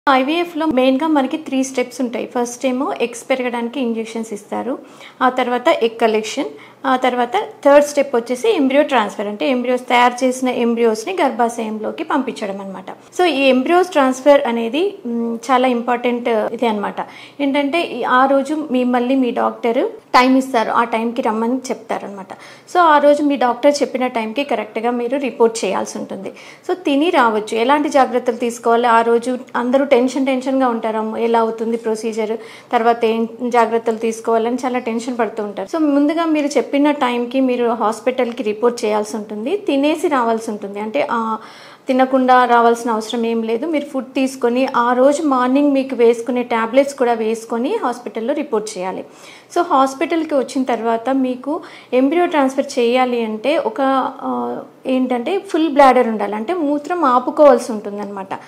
ఐవీఎఫ్లో మెయిన్గా మనకి three steps ఉంటాయి ఫస్ట్ ఏమో ఎగ్స్ పెరగడానికి ఇంజెక్షన్స్ ఇస్తారు ఆ తర్వాత ఎగ్ కలెక్షన్ ఆ తర్వాత థర్డ్ స్టెప్ వచ్చేసి ఎంబ్రియో ట్రాన్స్ఫర్ అంటే ఎంబ్రియోస్ తయారు చేసిన ఎంబ్రియోస్ని గర్భాశయంలోకి పంపించడం అనమాట సో ఈ ఎంబ్రియోస్ ట్రాన్స్ఫర్ అనేది మ్, చాలా ఇంపార్టెంట్ ఇది అనమాట ఏంటంటే ఈ- ఆ రోజు మిమ్మల్ని మీ డాక్టర్ టైం ఇస్తారు ఆ టైంకి రమ్మని చెప్తారనమాట సో ఆ రోజు మీ డాక్టర్ చెప్పిన టైంకి కరెక్ట్గా మీరు రిపోర్ట్ చేయాల్సి ఉంటుంది సో తిని రావచ్చు ఎలాంటి జాగ్రత్తలు తీసుకోవాలి ఆ రోజు అందరూ టెన్షన్ టెన్షన్గా ఉంటారు అమ్మో, ఎలా అవుతుంది ప్రొసీజర్ తర్వాత ఏం జాగ్రత్తలు తీసుకోవాలని చాలా టెన్షన్ పడుతూ ఉంటారు సో ముందుగా మీరు చెప్పిన టైంకి మీరు హాస్పిటల్కి రిపోర్ట్ చేయాల్సి ఉంటుంది తినేసి రావాల్సి ఉంటుంది అంటే ఆ తినకుండా రావాల్సిన అవసరం ఏం లేదు మీరు ఫుడ్ తీసుకొని ఆ రోజు మార్నింగ్ మీకు వేసుకునే ట్యాబ్లెట్స్ కూడా వేసుకొని హాస్పిటల్లో రిపోర్ట్ చేయాలి సో హాస్పిటల్కి వచ్చిన తర్వాత మీకు ఎంబ్రియో ట్రాన్స్ఫర్ చేయాలి అంటే ఒక ఆ, ఏంటంటే ఫుల్ బ్లాడర్ ఉండాలి అంటే మూత్రం ఆపుకోవాల్సి ఉంటుంది